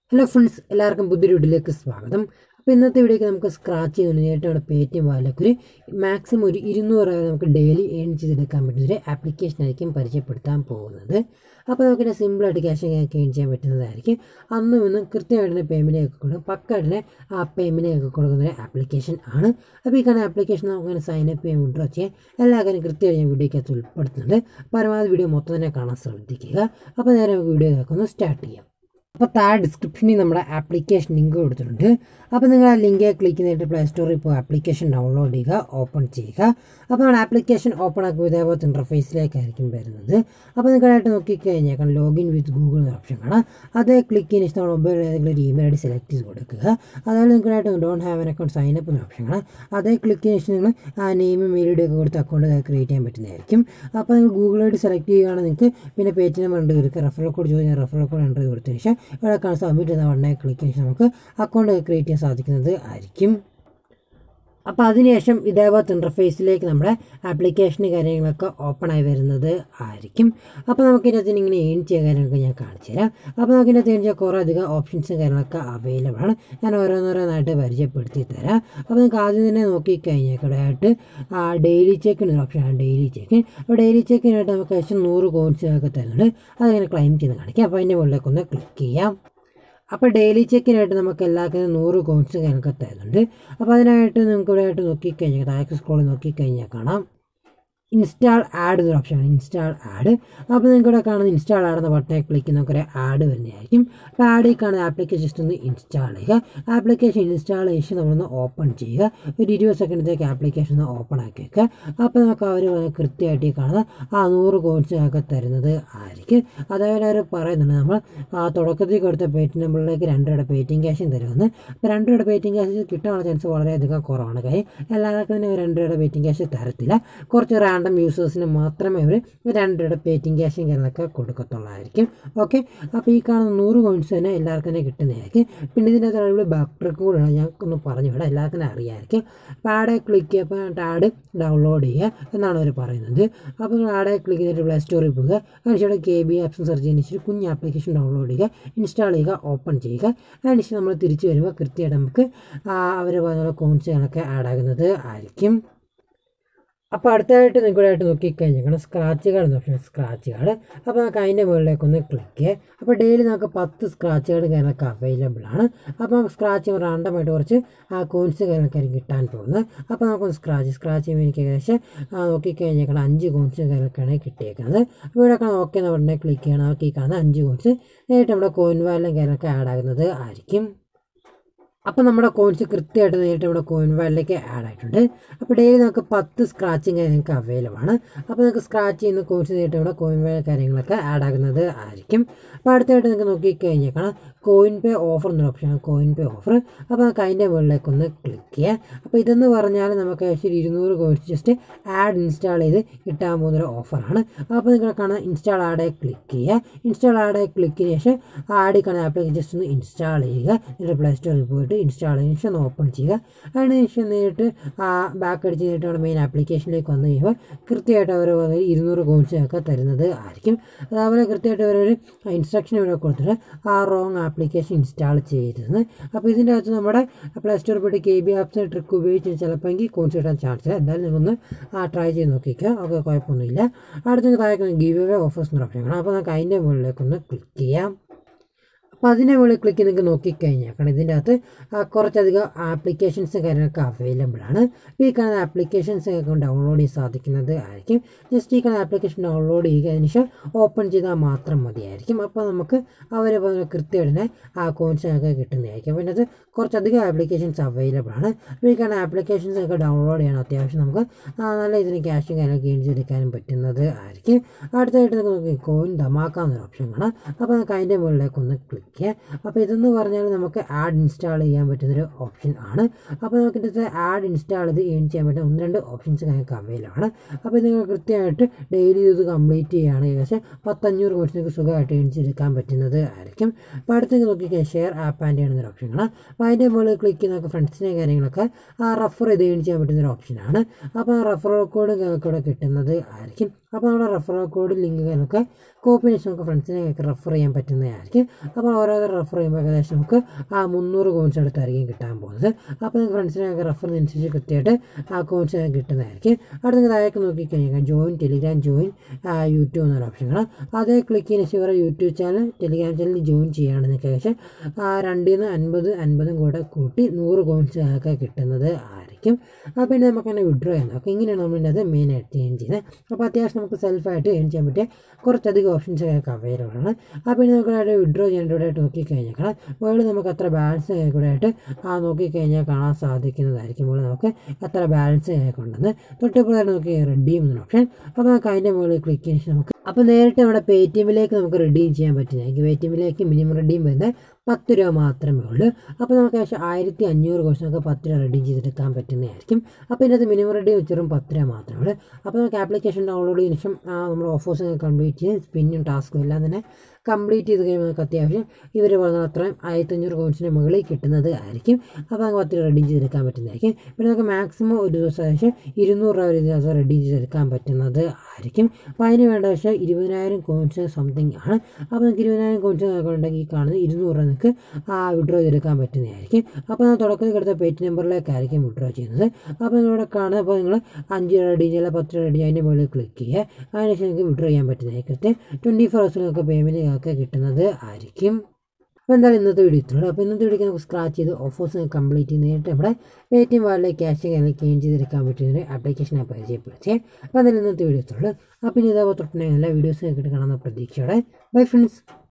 hello friends എല്ലാവർക്കും പുതിയൊരു വീഡിയോയിലേക്ക് സ്വാഗതം അപ്പോൾ ഇന്നത്തെ വീഡിയോക്ക് നമുക്ക് സ്ക്രാച്ച് ചെയ്ത് നേരിട്ട് നമ്മുടെ പേ ടി എം വാലൊക്കെ ഒരു മാക്സിമം ഒരു ഇരുന്നൂറ് രൂപ നമുക്ക് ഡെയിലി ഏൺ ചെയ്തെടുക്കാൻ പറ്റുന്ന ഒരു ആപ്ലിക്കേഷൻ ആയിരിക്കും പരിചയപ്പെടുത്താൻ പോകുന്നത് അപ്പോൾ നമുക്കിനെ സിമ്പിളായിട്ട് ക്യാഷ് ഒക്കെ ഏൺ ചെയ്യാൻ പറ്റുന്നതായിരിക്കും അന്നും ഇന്നും കൃത്യമായിട്ട് പേയ്മെൻറ്റ് ഒക്കെ കൊടുക്കും പക്കായിട്ട് ആ പേയ്മെൻറ്റ് ഒക്കെ കൊടുക്കുന്ന ഒരു ആപ്ലിക്കേഷൻ ആണ് അപ്പോൾ ഈ കാണുന്ന ആപ്ലിക്കേഷൻ നമുക്ക് സൈൻ അപ്പ് ചെയ്യാൻ വിഡ്രോ ചെയ്യാൻ എല്ലാ കാര്യം കൃത്യമായിട്ട് ഞാൻ വീഡിയോക്കകത്ത് ഉൾപ്പെടുത്തുന്നുണ്ട് പരമാവധി വീഡിയോ മൊത്തം തന്നെ കാണാൻ ശ്രദ്ധിക്കുക അപ്പോൾ നേരെ നമുക്ക് വീഡിയോ ഒന്ന് സ്റ്റാർട്ട് ചെയ്യാം അപ്പോൾ താഴെ ഡിസ്ക്രിപ്ഷനിൽ നമ്മുടെ ആപ്ലിക്കേഷൻ ലിങ്ക് കൊടുത്തിട്ടുണ്ട് അപ്പോൾ നിങ്ങൾ ആ ലിങ്ക് ക്ലിക്ക് ചെയ്തിട്ട് പ്ലേ സ്റ്റോറിൽ ഇപ്പോൾ ആപ്ലിക്കേഷൻ ഡൗൺലോഡ് ചെയ്യുക ഓപ്പൺ ചെയ്യുക അപ്പോൾ നമ്മൾ ആപ്ലിക്കേഷൻ ഓപ്പൺ ആക്കുമ്പോൾ ഇതേപോലത്തെ ഇൻ്റർഫേസിലേക്കായിരിക്കും വരുന്നത് അപ്പോൾ നിങ്ങളായിട്ട് നോക്കിക്കഴിഞ്ഞാൽ കാരണം ലോഗിൻ വിത്ത് ഗൂഗിൾ എന്ന ഓപ്ഷൻ കാണാം അത് ക്ലിക്ക് ചെയ്യുന്ന ശേഷം മൊബൈൽ ഏതെങ്കിലും ഒരു ഇമെയിൽ ഐ ഡി സെലക്ട് ചെയ്ത് കൊടുക്കുക അതുപോലെ നിങ്ങളായിട്ട് don't have an account sign up എന്ന ഓപ്ഷൻ കാണാം അതേ ക്ലിക്ക് ചെയ്യുന്ന ശേഷം നിങ്ങൾ ആ നെയിമും മെയിൽ ഐ ഡി ഒക്കെ കൊടുത്ത് അക്കൗണ്ട് ക്രിയേറ്റ് ചെയ്യാൻ പറ്റുന്നതായിരിക്കും അപ്പോൾ നിങ്ങൾ ഗൂഗിൾ ഐ ഡി സെലക്ട് ചെയ്യുകയാണെങ്കിൽ നിങ്ങൾക്ക് പിന്നെ പേ ടി നമ്പർ ഉണ്ട് കൊടുക്കുക റെഫറൽ കോഡ് ചോദിച്ചാൽ റെഫറൽ കോഡ് എൻ്റർ ചെയ്ത് കൊടുത്തതിന് ശേഷം ഇവിടെ കാണാൻ സബ്മിറ്റ് എന്ന ബട്ടനെ ക്ലിക്ക് ചെയ്യുന്ന ശേഷം നമുക്ക് അക്കൗണ്ട് ക്രിയേറ്റ് ചെയ്യാൻ സാധിക്കുന്നത് ആയിരിക്കും അപ്പോൾ അതിനുശേഷം ഇതേപോലത്തെ ഇൻ്റർഫേസിലേക്ക് നമ്മുടെ ആപ്ലിക്കേഷൻ കാര്യങ്ങളൊക്കെ ഓപ്പൺ ആയി വരുന്നത് ആയിരിക്കും അപ്പോൾ നമുക്ക് ഇതിനകത്ത് ഇങ്ങനെ ഏൺ ചെയ്യുക കാര്യങ്ങളൊക്കെ ഞാൻ കാണിച്ചു തരാം അപ്പോൾ നമുക്ക് ഇതിനകത്ത് ഏൺ ചെയ്യാൻ കുറേ അധികം ഓപ്ഷൻസും കാര്യങ്ങളൊക്കെ അവൈലബിൾ ആണ് ഞാൻ ഓരോന്നോരോന്നായിട്ട് പരിചയപ്പെടുത്തി തരാം അപ്പോൾ നിങ്ങൾക്ക് ആദ്യം തന്നെ നോക്കിക്കഴിഞ്ഞാൽ ഇവിടെ ആയിട്ട് ഡെയിലി ചെക്കിന് ഒരു ഓപ്ഷനാണ് ഡെയിലി ചെക്കിൻ അപ്പോൾ ഡെയിലി ചെക്കിനായിട്ട് നമുക്ക് ഏകദേശം നൂറ് കോയിൻസ് ഒക്കെ തരുന്നുണ്ട് അതിങ്ങനെ ക്ലെയിം ചെയ്ത് കാണിക്കാം അപ്പോൾ അതിൻ്റെ മുകളിലേക്ക് ഒന്ന് ക്ലിക്ക് ചെയ്യാം അപ്പോൾ ഡെയിലി ചെക്കിനായിട്ട് നമുക്ക് എല്ലാവർക്കും നൂറ് കോയിൻസ് കണക്കെ തരുന്നുണ്ട് അപ്പോൾ അതിനായിട്ട് നിങ്ങൾക്ക് ഇവിടെ ആയിട്ട് നോക്കിക്കഴിഞ്ഞാൽ താഴേക്ക് സ്ക്രോൾ നോക്കിക്കഴിഞ്ഞാൽ കാണാം ഇൻസ്റ്റാൾ ആഡ് എന്നൊരു ഓപ്ഷനാണ് ഇൻസ്റ്റാൾ ആഡ് അപ്പോൾ നിങ്ങൾക്ക് ഇവിടെ കാണുന്ന ഇൻസ്റ്റാൾ ആഡ് എന്ന ബട്ടനെ ക്ലിക്ക് ചെയ്യുന്ന നമുക്കൊരു ആഡ് വരുന്നതായിരിക്കും അപ്പോൾ ആഡ് ഈ കാണുന്ന ആപ്ലിക്കേഷൻ ജസ്റ്റ് ഒന്ന് ഇൻസ്റ്റാൾ ചെയ്യുക ആപ്ലിക്കേഷൻ ഇൻസ്റ്റാൾ ചെയ്ത് നമ്മളൊന്ന് ഓപ്പൺ ചെയ്യുക ഒരു ഇരുപത് സെക്കൻഡത്തേക്ക് ആപ്ലിക്കേഷൻ ഒന്ന് ഓപ്പൺ ആക്കി വെക്കുക അപ്പോൾ നമുക്ക് അവർ കൃത്യമായിട്ട് ഈ കാണുന്ന ആ നൂറ് കോയിൻസ് ഒക്കെ തരുന്നത് ആയിരിക്കും അതേപോലെ അവർ പറയുന്നുണ്ട് നമ്മൾ ആ തുടക്കത്തിൽ കൊടുത്ത പേറ്റിംഗ് നമ്പറിലേക്ക് രണ്ട് രൂപയുടെ പേറ്റിംഗ് ക്യാഷും തരുമെന്ന് അപ്പോൾ രണ്ട് രൂപയുടെ പേറ്റിംഗ് ക്യാഷ് കിട്ടാനുള്ള ചാൻസ് വളരെയധികം കുറവാണ് കാര്യം എല്ലാവർക്കും തന്നെ രണ്ട് രൂപയുടെ പേറ്റിംഗ് ക്യാഷ് തരത്തില്ല കുറച്ച് റാൻഡം യൂസേഴ്സിന് മാത്രമേ അവർ രണ്ട് രൂപയുടെ പേറ്റിംഗ് ക്യാഷും കാര്യങ്ങളൊക്കെ കൊടുക്കത്തുള്ളായിരിക്കും ഓക്കെ അപ്പോൾ ഈ കാണുന്ന നൂറ് കോയിൻസ് തന്നെ എല്ലാവർക്കും തന്നെ കിട്ടുന്നതായിരിക്കും പിന്നെ ഇതിൻ്റെ അകത്ത് ബാക്ക് ട്രിക്ക് കൂടെയാണ് ഞങ്ങൾക്കൊന്ന് പറഞ്ഞു വിടാം എല്ലാവർക്കും അറിയാമായിരിക്കും അപ്പോൾ ആടെ ക്ലിക്ക് ചെയ്യുമ്പോൾ ആഡ് ഡൗൺലോഡ് ചെയ്യുക എന്നാണ് അവർ പറയുന്നത് അപ്പോൾ നിങ്ങൾ ആടെ ക്ലിക്ക് ചെയ്തിട്ട് പ്ലേ സ്റ്റോറിൽ പോകുക അതിനുശേഷം കെ ബി ആപ്സും സെർച്ച് ചെയ്യുന്ന ശേഷം കുഞ്ഞ് ആപ്ലിക്കേഷൻ ഡൗൺലോഡ് ചെയ്യുക ഇൻസ്റ്റാൾ ചെയ്യുക ഓപ്പൺ ചെയ്യുക അതിനുശേഷം നമ്മൾ തിരിച്ച് വരുമ്പോൾ കൃത്യമായിട്ട് നമുക്ക് അവർ പറഞ്ഞ കോയിൻസുകളൊക്കെ ആഡ് ആകുന്നത് ആയിരിക്കും അപ്പോൾ അടുത്തതായിട്ട് നിങ്ങൾക്കായിട്ട് നോക്കിക്കഴിഞ്ഞാൽ സ്ക്രാച്ച് കാർഡ് എന്ന ഓപ്ഷൻ സ്ക്രാച്ച് കാർഡ് അപ്പോൾ നമുക്ക് അതിൻ്റെ മുകളിലേക്ക് ഒന്ന് ക്ലിക്ക് ചെയ്യുക അപ്പോൾ ഡെയിലി നമുക്ക് പത്ത് സ്ക്രാച്ച് കാർഡ് കാര്യങ്ങളൊക്കെ അവൈലബിൾ ആണ് അപ്പോൾ നമുക്ക് സ്ക്രാച്ച് റാൻഡമായിട്ട് കുറച്ച് ആ കോയിൻസ് കാര്യങ്ങളൊക്കെ ആയിരിക്കും കിട്ടാൻ പോകുന്നത് അപ്പോൾ നമുക്കൊന്ന് സ്ക്രാച്ച് സ്ക്രാച്ച് ചെയ്യുമ്പോൾ എനിക്ക് ഏകദേശം നോക്കിക്കഴിഞ്ഞാൽ അഞ്ച് കോയിൻസ് കാര്യങ്ങളൊക്കെയാണ് കിട്ടിയേക്കുന്നത് അപ്പോൾ ഇവിടെ കാണാൻ ഓക്കെ എന്ന ഉടനെ ക്ലിക്ക് ചെയ്യണം നമുക്ക് ഈ കാണുന്ന അഞ്ച് കോയിൻസ് നേരിട്ട് നമ്മുടെ കോയിൻ വാലും കാര്യങ്ങളൊക്കെ ആഡ് ആകുന്നത് ആയിരിക്കും അപ്പോൾ നമ്മുടെ കോയിൻസ് കൃത്യമായിട്ട് നേരിട്ട് ഇവിടെ കോയിൻ വാലിലേക്ക് ആഡ് ആയിട്ടുണ്ട് അപ്പോൾ ഡെയിലി നമുക്ക് പത്ത് സ്ക്രാച്ചിങ് നിങ്ങൾക്ക് അവൈലബിൾ ആണ് അപ്പോൾ നിങ്ങൾക്ക് സ്ക്രാച്ച് ചെയ്യുന്ന കോയിൻസ് നേരിട്ട് ഇവിടെ കോയിൻ വാല കാര്യങ്ങളൊക്കെ ആഡ് ആകുന്നത് ആയിരിക്കും അപ്പോൾ അടുത്തായിട്ട് നിങ്ങൾക്ക് നോക്കിക്കഴിഞ്ഞാൽ കാണാം കോയിൻ പേ ഓഫർ എന്നൊരു ഓപ്ഷനാണ് കോയിൻ പേ ഓഫർ അപ്പോൾ നമുക്ക് അതിൻ്റെ മുകളിലേക്ക് ഒന്ന് ക്ലിക്ക് ചെയ്യുക അപ്പോൾ ഇതെന്ന് പറഞ്ഞാൽ നമുക്ക് ഏകദേശം ഇരുന്നൂറ് കോയിൻസ് ജസ്റ്റ് ആഡ് ഇൻസ്റ്റാൾ ചെയ്ത് കിട്ടാൻ പോകുന്നൊരു ഓഫറാണ് അപ്പോൾ നിങ്ങൾ കാണാൻ ഇൻസ്റ്റാൾ ആടെ ക്ലിക്ക് ചെയ്യുക ഇൻസ്റ്റാൾ ആടെ ക്ലിക്കിന് ശേഷം ആഡ് കാണുന്ന ആപ്ലിക്കേഷൻ ജസ്റ്റ് ഒന്ന് ഇൻസ്റ്റാൾ ചെയ്യുക എന്നിട്ട് പ്ലേ സ്റ്റോറിൽ പോയിട്ട് ഇൻസ്റ്റാൾ ചെയ്തതിന് ശേഷം ഒന്ന് ഓപ്പൺ ചെയ്യുക അതിന് ശേഷം നേരിട്ട് ബാക്ക് അടിച്ച് നേരിട്ട് നമ്മുടെ മെയിൻ ആപ്ലിക്കേഷനിലേക്ക് വന്നു കഴിയുമ്പോൾ കൃത്യമായിട്ട് അവർ ഇരുന്നൂറ് കോയിൻസ് ഒക്കെ തരുന്നത് ആയിരിക്കും അതേപോലെ കൃത്യമായിട്ട് അവരൊരു ഇൻസ്ട്രക്ഷൻ ഇവിടെ കൊടുത്തിട്ട് ആ റോങ് ആപ്ലിക്കേഷൻ ഇൻസ്റ്റാൾ ചെയ്തിരുന്നത് അപ്പോൾ ഇതിൻ്റെ അകത്ത് നമ്മുടെ പ്ലേ സ്റ്റോറിൽ പോയിട്ട് കെ ബി ആപ്സ് ട്രിക്ക് ഉപയോഗിച്ച് ചിലപ്പോൾ എങ്കിൽ കോയിൻസ് കിട്ടാൻ ചാൻസ് ഇല്ല എന്തായാലും നിങ്ങളൊന്ന് ട്രൈ ചെയ്ത് നോക്കിക്കുക ഓക്കെ കുഴപ്പമൊന്നുമില്ല അടുത്ത താഴേക്ക് ഗീവ് അവേ ഓഫേഴ്സ് എന്ന ഓപ്ഷൻ കാണാം അപ്പോൾ നമുക്ക് അതിൻ്റെ മുകളിലേക്കൊന്ന് ക്ലിക്ക് ചെയ്യാം അപ്പോൾ അതിനെ മുകളിൽ ക്ലിക്ക് നിങ്ങൾക്ക് നോക്കിക്കഴിഞ്ഞാൽ കാരണം ഇതിൻ്റെ അകത്ത് കുറച്ചധികം ആപ്ലിക്കേഷൻസ് കാര്യങ്ങളൊക്കെ അവൈലബിൾ ആണ് അപ്പോൾ ഈ കാണുന്ന ആപ്ലിക്കേഷൻസ് ഒക്കെ ഡൗൺലോഡ് ചെയ്യാൻ സാധിക്കുന്നത് ആയിരിക്കും ജസ്റ്റ് ഈ കാണുന്ന ആപ്ലിക്കേഷൻ ഡൗൺലോഡ് ചെയ്യുക അതിന് ശേഷം ഓപ്പൺ ചെയ്താൽ മാത്രം മതിയായിരിക്കും അപ്പോൾ നമുക്ക് അവർ കൃത്യമായിട്ട് തന്നെ ആ കോയിൻസ് ഒക്കെ കിട്ടുന്നതായിരിക്കും അപ്പോൾ ഇതിനകത്ത് കുറച്ചധികം ആപ്ലിക്കേഷൻസ് അവൈലബിൾ ആണ് അപ്പോൾ ഈ കാണുന്ന ആപ്ലിക്കേഷൻസ് ഒക്കെ ഡൗൺലോഡ് ചെയ്യണം അത്യാവശ്യം നമുക്ക് നല്ല ഇതിന് ക്യാഷും കാര്യങ്ങളൊക്കെ ഗെയിൻ ചെയ്തെടുക്കാനും പറ്റുന്നത് ആയിരിക്കും അടുത്തായിട്ട് നമുക്ക് കോയിൻ ധമാക്കാവുന്നൊരു ഓപ്ഷൻ കാണാം അപ്പോൾ നമുക്ക് അതിൻ്റെ മുകളിലേക്ക് ഒന്ന് ക്ലിക്ക് ചെയ്യുക അപ്പോൾ ഇതെന്ന് പറഞ്ഞാൽ നമുക്ക് ആഡ് ഇൻസ്റ്റാൾ ചെയ്യാൻ പറ്റുന്നൊരു ഓപ്ഷൻ ആണ് അപ്പോൾ നമുക്ക് ഇതിൻ്റെ ആഡ് ഇൻസ്റ്റാൾ ചെയ്ത് ഏൺ ചെയ്യാൻ പറ്റുന്ന ഒന്ന് രണ്ട് ഓപ്ഷൻസ് നിങ്ങൾക്ക് അവൈലബിൾ ആണ് അപ്പോൾ നിങ്ങൾ കൃത്യമായിട്ട് ഡെയിലി ഇത് കംപ്ലീറ്റ് ചെയ്യുകയാണ് ഏകദേശം പത്തഞ്ഞൂറ് കോഴ്സ് നിങ്ങൾക്ക് സുഖമായിട്ട് ഏൺ ചെയ്തെടുക്കാൻ പറ്റുന്നത് ആയിരിക്കും അപ്പോൾ അടുത്ത് നോക്കിക്കാൻ ഷെയർ ആപ്പ് ആൻഡ് ചെയ്യുന്നൊരു ഓപ്ഷൻ ആണ് അപ്പോൾ അതിൻ്റെ മുകളിൽ ക്ലിക്ക് ചെയ്ത് നമുക്ക് ഫ്രണ്ട്സിനെ കാര്യങ്ങളൊക്കെ ആ റെഫർ ചെയ്ത് ഏൺ ചെയ്യാൻ പറ്റുന്നൊരു ഓപ്ഷനാണ് അപ്പോൾ ആ റെഫറൽ കോഡ് നിങ്ങൾക്ക് ഇവിടെ കിട്ടുന്നത് ആയിരിക്കും അപ്പോൾ നമ്മുടെ റെഫറൽ കോഡ് ലിങ്കുകളൊക്കെ കോപ്പി ചെയ്ത് നമുക്ക് ഫ്രണ്ട്സിനെയൊക്കെ റെഫർ ചെയ്യാൻ പറ്റുന്നതായിരിക്കും അപ്പോൾ ഓരോരോ റെഫർ ചെയ്യുമ്പോൾ ഏകദേശം നമുക്ക് ആ മുന്നൂറ് കോയിൻസ് അടുത്തായിരിക്കും കിട്ടാൻ പോകുന്നത് അപ്പോൾ നിങ്ങൾക്ക് ഫ്രണ്ട്സിനെയൊക്കെ റെഫറിനനുസരിച്ച് കൃത്യമായിട്ട് ആ കോയിൻസ് കിട്ടുന്നതായിരിക്കും അവിടെ നിങ്ങൾ താഴേക്ക് നോക്കിക്കഴിഞ്ഞാൽ ജോയിൻ ടെലിഗ്രാം ജോയിൻ യൂട്യൂബ് എന്നൊരു ഓപ്ഷനാണ് അതേ ക്ലിക്ക് ചെയ്യുന്ന ശേഷം ഇവരുടെ YouTube channel Telegram channel join ചെയ്യുകയാണ് നിങ്ങൾക്ക് ഏകദേശം രണ്ടിൽ നിന്ന് അൻപത് അൻപതും കൂടെ കൂട്ടി നൂറ് കോയിൻസ് ഒക്കെ കിട്ടുന്നത് ആയിരിക്കും അപ്പോൾ പിന്നെ നമുക്ക് അങ്ങനെ വിഡ്രോ ചെയ്യാം അപ്പോൾ ഇങ്ങനെയാണ് നമ്മളിൻ്റെ അത് മെയിനായിട്ട് ഏൺ ചെയ്യുന്നത് അപ്പോൾ അത്യാവശ്യം നമുക്ക് സെൽഫായിട്ട് ഏൺ ചെയ്യാൻ പറ്റിയ കുറച്ചധികം ഓപ്ഷൻസ് ഒക്കെ അവൈലബിൾ ആണ് അപ്പോൾ പിന്നെ നമുക്ക് വിഡ്രോ ചെയ്യേണ്ട ഇവിടെ നോക്കിക്കഴിഞ്ഞാൽ കാണാം മുകളിൽ നമുക്ക് അത്ര ബാലൻസ് കൂടെ ആയിട്ട് ആ നോക്കിക്കഴിഞ്ഞാൽ കാണാൻ സാധിക്കുന്നതായിരിക്കും മുകളിൽ നമുക്ക് എത്ര ബാലൻസ് ഉണ്ടെന്ന് തൊട്ടിപ്പുറത്തായിട്ട് നോക്കി റെഡീം എന്നൊരു ഓപ്ഷൻ അപ്പോൾ നമുക്ക് അതിൻ്റെ മുകളിൽ ക്ലിക്ക് ചെയ്യുന്ന ശേഷം നമുക്ക് അപ്പോൾ നേരിട്ട് നമ്മുടെ പേ ടി എമ്മിലേക്ക് നമുക്ക് റെഡീം ചെയ്യാൻ പറ്റുന്നതായിരിക്കും പേ ടി എമ്മിലേക്ക് മിനിമം റെഡീം വരുന്നത് പത്ത് രൂപ മാത്രമേ ഉള്ളൂ അപ്പോൾ നമുക്ക് ഏകദേശം ആയിരത്തി അഞ്ഞൂറ് കോഴ്സ് നമുക്ക് പത്ത് രൂപ റെഡീം ചെയ്തെടുക്കാൻ പറ്റുന്നതായിരിക്കും അപ്പോൾ ഇതിനകത്ത് മിനിമം റെഡീം വെച്ചും പത്ത് രൂപ മാത്രമേ ഉള്ളൂ അപ്പോൾ നമുക്ക് ആപ്ലിക്കേഷൻ ഡൗൺലോഡ് ചെയ്തതിനു ശേഷം നമ്മൾ ഓഫേഴ്സ് കംപ്ലീറ്റ് ചെയ്ത് സ്പിന്നും ടാസ്കും എല്ലാം തന്നെ കംപ്ലീറ്റ് ചെയ്ത് കഴിയുമ്പോൾ നമുക്ക് അത്യാവശ്യം ഇവർ പറഞ്ഞ അത്രയും ആയിരത്തഞ്ഞൂറ് കോയിൻസിന് മുകളിൽ കിട്ടുന്നത് ആയിരിക്കും അപ്പോൾ നമുക്ക് പത്ത് രൂപ റെഡീം ചെയ്തെടുക്കാൻ പറ്റുന്നതായിരിക്കും പിന്നെ നമുക്ക് മാക്സിമം ഒരു ദിവസം ഏകദേശം ഇരുന്നൂറ് രൂപ ഒരു ദിവസം റെഡീം ചെയ്തെടുക്കാൻ പറ്റുന്നത് ആയിരിക്കും അപ്പോൾ അതിന് വേണ്ട പക്ഷേ ഇരുപതിനായിരം കോയിൻസ് സംതിങ് ആണ് അപ്പോൾ നമുക്ക് ഇരുപതിനായിരം കോയിൻസ് ഉണ്ടെങ്കിൽ കാണുന്നത് ഇരുന്നൂറ് രൂപ നിങ്ങൾക്ക് ആ വിഡ്രോ ചെയ്തെടുക്കാൻ പറ്റുന്നതായിരിക്കും അപ്പോൾ നമ്മൾ തുടക്കത്തിൽ കിടത്ത പേറ്റ് നമ്പറിലേക്കായിരിക്കും വിഡ്രോ ചെയ്യുന്നത് അപ്പോൾ നിങ്ങളിവിടെ കാണുന്നത് അപ്പോൾ നിങ്ങൾ അഞ്ച് രൂപ റെഡി ചെയ്യുക പത്ത് രൂപ റെഡി അതിൻ്റെ മുകളിൽ ക്ലിക്ക് ചെയ്യുക അതിനുശേഷം നിങ്ങൾക്ക് വിഡ്രോ ചെയ്യാൻ പറ്റുന്നതായിരിക്കും കൃത്യം ട്വൻറ്റി ഫോർ ഹവേഴ്സിൽ നിങ്ങൾക്ക് പേയ്മെൻറ്റ് ഒക്കെ കിട്ടുന്നത് ആയിരിക്കും അപ്പോൾ എന്തായാലും ഇന്നത്തെ വീഡിയോ ഇത്രയുള്ളൂ അപ്പോൾ ഇന്നത്തെ വീഡിയോ നമുക്ക് സ്ക്രാച്ച് ചെയ്ത് ഓഫേഴ്സ് കംപ്ലീറ്റ് ചെയ്ത് നേരിട്ട് നമ്മുടെ പേ ടി എം വാളിലെ ക്യാഷ് കാര്യങ്ങൾ ക്ലെയിം ചെയ്തെടുക്കാൻ പറ്റുന്ന ഒരു ആപ്ലിക്കേഷനെ പരിചയപ്പെടുത്തിയേ അപ്പോൾ എന്തായാലും ഇന്നത്തെ വീഡിയോ ഇത്രയുള്ളൂ അപ്പോൾ ഇനി ഇതേപോലെ തൊട്ടുണ്ടെങ്കിൽ എല്ലാ വീഡിയോസും കിട്ടി കാണുന്ന പ്രതീക്ഷയോടെ ബൈ ഫ്രണ്ട്സ്